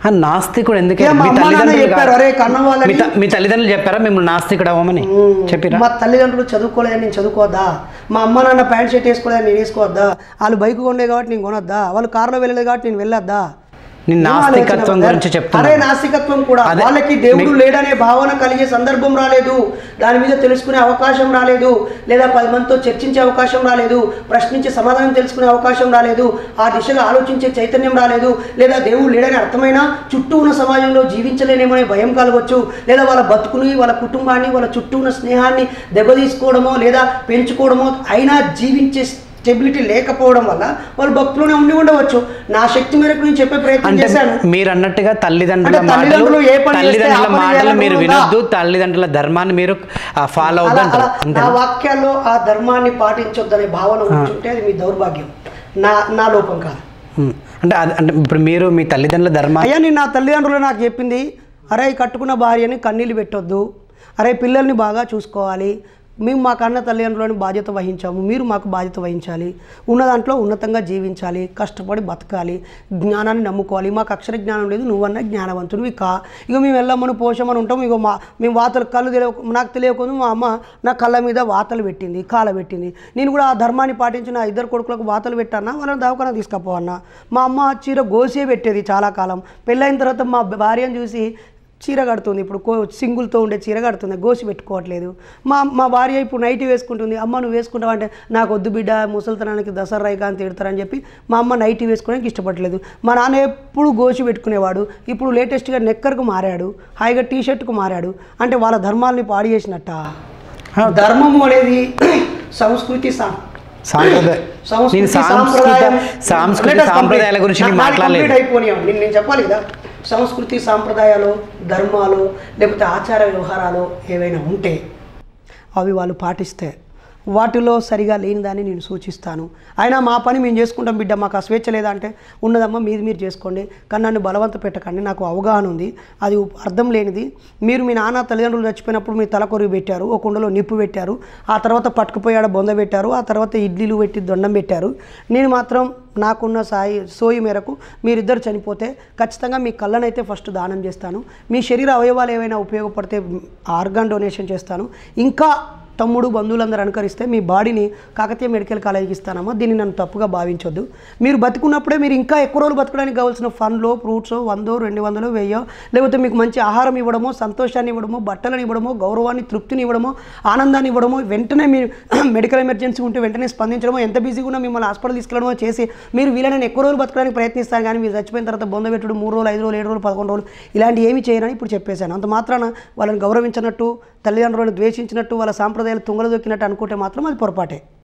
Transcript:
ఆ నాస్తికుడు ఎందుకు ఏ, మా మీ అమ్మ నాన్న తల్లిదండ్రులు చెప్పారు, కాదు. "అరే, కన్న వాళ్ళని-" మీ త- మీ తల్లిదండ్రులు చెప్పారా మిమ్మల్ని నాస్తికుడు అవ్వమని చెప్పిరా మా తల్లిదండ్రులు చదువుకోలేదని నేను చదువుకోవద్దా మా అమ్మ నాన్న ప్యాంట్ షర్ట్ వేసుకోలేదని నేను వేసుకోవద్దా వాళ్ళు బైక్ కొండే కాబట్టి నేను కొనొద్దా వాళ్ళు కారులో వెళ్ళలేదు కాబట్టి నేను వెళ్ళొద్దా నేను ఏం నాస్తికత్వం ఆలోచన గురించి అరే చెప్తున్నా నాస్తికత్వం కూడా అదే, వాళ్ళకి దేవుడు మీ- లేడనే భావన కలిగే సందర్భం రాలేదు దాని మీద తెలుసుకునే అవకాశం రాలేదు లేదా పది మందితో చర్చించే అవకాశం రాలేదు ప్రశ్నించే సమాధానం తెలుసుకునే అవకాశం రాలేదు ఆ దిశగా ఆలోచించే చైతన్యం రాలేదు లేదా దేవుడు లేడని అర్థమైనా చుట్టూ ఉన్న సమాజంలో జీవించలేనేమో అనే భయం కలగవచ్చు లేదా వాళ్ళ బతుకుని వాళ్ళ కుటుంబాన్ని వాళ్ళ చుట్టూ ఉన్న స్నేహాన్ని దెబ్బతీసుకోవడమో లేదా పెంచుకోవడమో అయినా జీవించే స్టెబిలిటీ లేకపోవడం వల్ల వాళ్ళు భక్తులోనే ఉండి ఉండవచ్చు నా శక్తి మేరకు నేను చెప్పే ప్రయత్నం అంటే చేశాను మీరు అన్నట్టుగా తల్లిదండ్రుల అంటే మాటలు తల్లిదండ్రులు ఏ పని చేస్తే ఆ తల్లిదండ్రుల పని మాటలు చేయాలని మీరు ఉందా? వినొద్దు తల్లిదండ్రుల ధర్మాన్ని మీరు ఫాలో అలా అవుద్దు అలా అంటారు నా అంతే వాక్యాల్లో ఆ ధర్మాన్ని పాటించొద్దనే భావన ఉంచుంటే అది మీ దౌర్భాగ్యం నా నా లోపం కాదు ఉమ్. అంటే అది- అంటే ఇప్పుడు మీరు మీ తల్లిదండ్రుల ధర్మాన్ని అయ్యా నేను నా తల్లిదండ్రులు నాకు చెప్పింది అరే ఈ కట్టుకున్న భార్యని కన్నీళ్ళు పెట్టొద్దు అరే పిల్లల్ని బాగా చూసుకోవాలి మేము మా కన్న తల్లిదండ్రులని బాధ్యత వహించాము మీరు మాకు బాధ్యత వహించాలి ఉన్న దాంట్లో ఉన్నతంగా జీవించాలి కష్టపడి బతకాలి జ్ఞానాన్ని నమ్ముకోవాలి మాకు అక్షర జ్ఞానం లేదు నువ్వన్నా జ్ఞానవంతునివి కా ఇక మేము వెళ్ళమని పోషమని ఉంటాం ఇక మా మేము వాతలు కళ్ళు తెలియ నాకు తెలియకుండా మా అమ్మ నా కళ్ళ మీద వాతలు పెట్టింది కాల పెట్టింది నేను కూడా ఆ ధర్మాన్ని పాటించి నా ఇద్దరు కొడుకులకు వాతలు పెట్టానా వాళ్ళని దవాఖాన తీసుకుపోవన్నా మా అమ్మ చీర గోసే పెట్టేది చాలా కాలం పెళ్ళైన తర్వాత మా భార్యను చూసి చీర కడుతుంది ఇప్పుడు కో సింగుల్తో ఉండే చీర కడుతుంది గోసి పెట్టుకోవట్లేదు మా మా భార్య ఇప్పుడు నైటీ వేసుకుంటుంది అమ్మ నువ్వు వేసుకుంటావు అంటే నాకు వద్దు బిడ్డ ముసలితనానికి దసరా రైకా అని తిడతారని చెప్పి మా అమ్మ నైటీ వేసుకోవడానికి ఇష్టపడలేదు మా నాన్న ఎప్పుడు గోసి పెట్టుకునేవాడు ఇప్పుడు లేటెస్ట్గా నెక్కర్కు మారాడు హాయిగా టీ షర్ట్కు మారాడు అంటే వాళ్ళ ధర్మాల్ని పాడు చేసినట్ట ధర్మము అనేది సంస్కృతి సా సాంప్రదాయ నేను సంస్కృతి సాంస్కృత సాంప్రదాయం సాంస్కృతిక Let us సాంప్రదాయాల complete. గురించి నేను నా- నాది మాట్లాడలేదు complete అయిపోనివ్వండి. నేను నేను చెప్పాలి కదా సంస్కృతి సాంప్రదాయాలు ధర్మాలు లేకపోతే ఆచార వ్యవహారాలు ఏవైనా ఉంటే అవి వాళ్ళు పాటిస్తే వాటిలో సరిగా లేని దాన్ని నేను సూచిస్తాను అయినా మా పని మేము చేసుకుంటాం బిడ్డ మాకు ఆ స్వేచ్ఛ లేదా అంటే ఉన్నదమ్మా మీది మీరు చేసుకోండి కానీ నన్ను బలవంత పెట్టకండి నాకు అవగాహన ఉంది అది అర్థం లేనిది మీరు మీ నాన్న తల్లిదండ్రులు చచ్చిపోయినప్పుడు మీ తల కొరుగు పెట్టారు ఒక కుండలో నిప్పు పెట్టారు ఆ తర్వాత పట్టుకుపోయాడ బొంద పెట్టారు ఆ తర్వాత ఇడ్లీలు పెట్టి దొండం పెట్టారు నేను మాత్రం నాకున్న సాయి సోయి మేరకు మీరిద్దరు చనిపోతే ఖచ్చితంగా మీ కళ్ళనైతే ఫస్ట్ దానం చేస్తాను మీ శరీర అవయవాలు ఏవైనా ఉపయోగపడితే ఆర్గాన్ డొనేషన్ చేస్తాను ఇంకా తమ్ముడు బంధువులందరూ అనుకరిస్తే మీ బాడీని కాకతీయ మెడికల్ కాలేజీకి ఇస్తానమ్మా దీన్ని నన్ను తప్పుగా భావించొద్దు మీరు బతుకున్నప్పుడే మీరు ఇంకా ఎక్కువ రోజులు బతకడానికి కావాల్సిన ఫండ్లో ఫ్రూట్స్ వందో రెండు వందలు వెయ్యో లేకపోతే మీకు మంచి ఆహారం ఇవ్వడమో సంతోషాన్ని ఇవ్వడమో బట్టలను ఇవ్వడమో గౌరవాన్ని తృప్తిని ఇవ్వడమో ఆనందాన్ని ఇవ్వడమో వెంటనే మీరు మెడికల్ ఎమర్జెన్సీ ఉంటే వెంటనే స్పందించడమో ఎంత బిజీగా ఉన్నా మిమ్మల్ని హాస్పిటల్ తీసుకెళ్ళడమో చేసి మీరు వీళ్ళని ఎక్కువ రోజులు బతకడానికి ప్రయత్నిస్తాను కానీ మీరు చచ్చిపోయిన తర్వాత బొంద పెట్టుడు మూడు రోజులు ఐదు రోజులు ఏడు రోజులు పదకొండు రోజులు ఇలాంటి ఏమి చేయనని ఇప్పుడు చెప్పేశాను అంత మాత్రాన వాళ్ళని గౌరవించినట్టు తల్లిదండ్రులను ద్వేషించినట్టు వాళ్ళ సాంప్రదాయాలు తుంగలు దొక్కినట్టు అనుకుంటే మాత్రం అది పొరపాటే